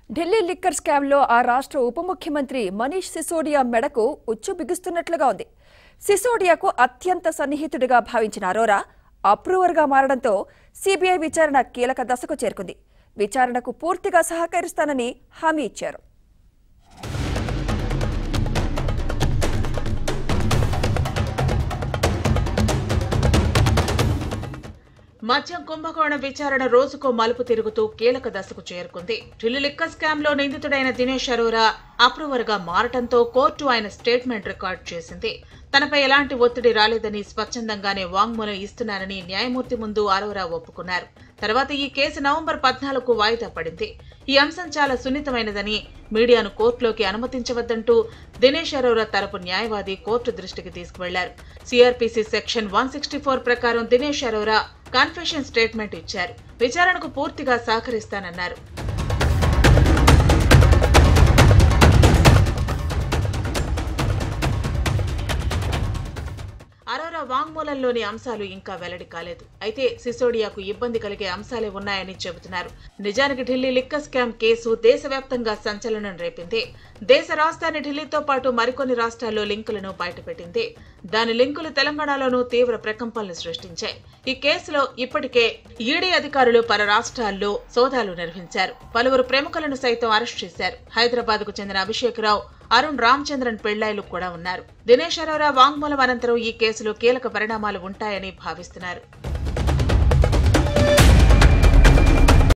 Delhi liquor స్కామ్లో ఆ రాష్ట్ర ఉప ముఖ్యమంత్రి మనీష్ సిసోడియా మెడకు ఉచ్చు బిగుస్తున్నట్లుగా ఉంది సిసోడియాకు అత్యంత సన్నిహితుడిగా భావించిన అరోరా అప్రూవర్గా మారడంతో సిబిఐ విచారణ కీలక దశకు చేరుకుంది విచారణకు పూర్తిగా సహకరిస్తానని హామీ ఇచ్చారు మద్యం కుంభకోణం విచారణ రోజుకో మలుపు తిరుగుతూ కీలక దశకు చేరుకుంది ఢిల్లీ లిక్కర్ స్కామ్ లో నిందితుడైన దినేష్ అరోరా అప్రూవర్ గా మారటంతో కోర్టు ఆయన స్టేట్మెంట్ రికార్డ్ చేసింది తనపై ఎలాంటి ఒత్తిడి రాలేదని స్వచ్ఛందంగానే వాంగ్మూలం ఇస్తున్నానని న్యాయమూర్తి ముందు అరోరా ఒప్పుకున్నారు తర్వాత ఈ కేసు నవంబర్ పద్నాలుగుకు వాయిదా పడింది ఈ అంశం చాలా సున్నితమైనదని మీడియాను కోర్టులోకి అనుమతించవద్దంటూ దినేష్ అరోరా తరపు న్యాయవాది కోర్టు దృష్టికి తీసుకువెళ్లారు CrPC section one sixty four ప్రకారం దినేష్ అరోరా కన్ఫెషన్ స్టేట్మెంట్ ఇచ్చారు విచారణకు పూర్తిగా సహకరిస్తానన్నారు అరోరా వాంగ్మూలంలోని అంశాలు ఇంకా వెల్లడి కాలేదు అయితే సిసోడియాకు ఇబ్బంది కలిగే అంశాలే ఉన్నాయని చెబుతున్నారు నిజానికి ఢిల్లీ లిక్కర్ స్కామ్ కేసు దేశవ్యాప్తంగా సంచలనం రేపింది దేశ రాజధాని ఢిల్లీతో పాటు మరికొన్ని రాష్ట్రాల్లో లింకులను బయటపెట్టింది దాని లింకులు తెలంగాణలోనూ తీవ్ర ప్రకంపనలు సృష్టించాయి ఈ కేసులో ఇప్పటికే ఈడీ అధికారులు పలు రాష్ట్రాల్లో సోదాలు నిర్వహించారు పలువురు ప్రముఖులను సైతం అరెస్ట్ చేశారు హైదరాబాద్ కు చెందిన అభిషేక్ రావు అరుణ్ రామచంద్రన్ పెళ్లాయిలు కూడా ఉన్నారు దినేష్ అరోరా వాంగ్మూలం అనంతరం ఈ కేసులో కీలక పరిణామాలు ఉంటాయని భావిస్తున్నారు